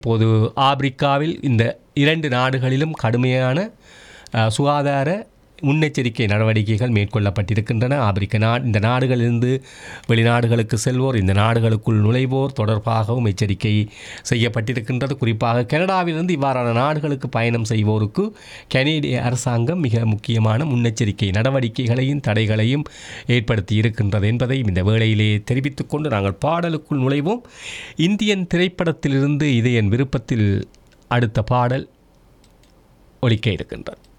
இப்போது ஆப்பிரிக்காவில் இந்த இரண்டு நாடுகளிலும் கடுமையான அஹ், சுகாதார முன்னெச்சரிக்கை நடவடிக்கைகள் மேற்கொள்ளப்பட்டிருக்கின்றன ஆப்பிரிக்க நா இந்த நாடுகளிலிருந்து வெளிநாடுகளுக்கு செல்வோர் இந்த நாடுகளுக்குள் நுழைவோர் தொடர்பாகவும் எச்சரிக்கை செய்யப்பட்டிருக்கின்றது குறிப்பாக கனடாவிலிருந்து இவ்வாறான நாடுகளுக்கு பயணம் செய்வோருக்கு கனேடிய அரசாங்கம் மிக முக்கியமான முன்னெச்சரிக்கை நடவடிக்கைகளையும் தடைகளையும் ஏற்படுத்தி இருக்கின்றது என்பதையும் இந்த வேளையிலே தெரிவித்துக் கொண்டு நாங்கள் பாடலுக்குள் நுழைவோம் இந்தியன் திரைப்படத்திலிருந்து இது என் விருப்பத்தில் அடுத்த பாடல் ஒலிக்க இருக்கின்றது